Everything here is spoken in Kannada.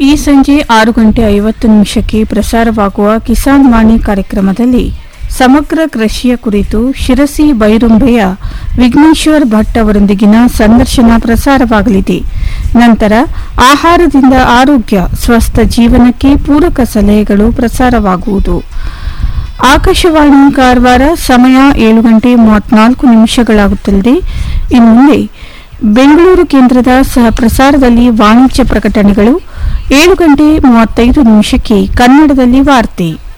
ಈ ಸಂಜೆ ಆರು ಗಂಟೆ ಐವತ್ತು ನಿಮಿಷಕ್ಕೆ ಪ್ರಸಾರವಾಗುವ ಕಿಸಾನ್ ವಾಣಿ ಕಾರ್ಯಕ್ರಮದಲ್ಲಿ ಸಮಗ್ರ ಕೃಷಿಯ ಕುರಿತು ಶಿರಸಿ ಬೈರುಂಬೆಯ ವಿಘ್ನೇಶ್ವರ್ ಭಟ್ ಅವರೊಂದಿಗಿನ ಸಂದರ್ಶನ ಪ್ರಸಾರವಾಗಲಿದೆ ನಂತರ ಆಹಾರದಿಂದ ಆರೋಗ್ಯ ಸ್ವಸ್ಥ ಜೀವನಕ್ಕೆ ಪೂರಕ ಸಲಹೆಗಳು ಪ್ರಸಾರವಾಗುವುದು ಆಕಾಶವಾಣಿ ಕಾರವಾರ ಸಮಯ ಏಳು ಗಂಟೆ ಮೂವತ್ನಾಲ್ಕು ನಿಮಿಷಗಳಾಗುತ್ತಲಿದೆ ಇನ್ನು ಮುಂದೆ ಬೆಂಗಳೂರು ಕೇಂದ್ರದ ಸಹ ಪ್ರಸಾರದಲ್ಲಿ ವಾಣಿಜ್ಯ ಪ್ರಕಟಣೆಗಳು ಏಳು ಗಂಟೆ ಮೂವತ್ತೈದು ನಿಮಿಷಕ್ಕೆ ಕನ್ನಡದಲ್ಲಿ ವಾರ್ತೆ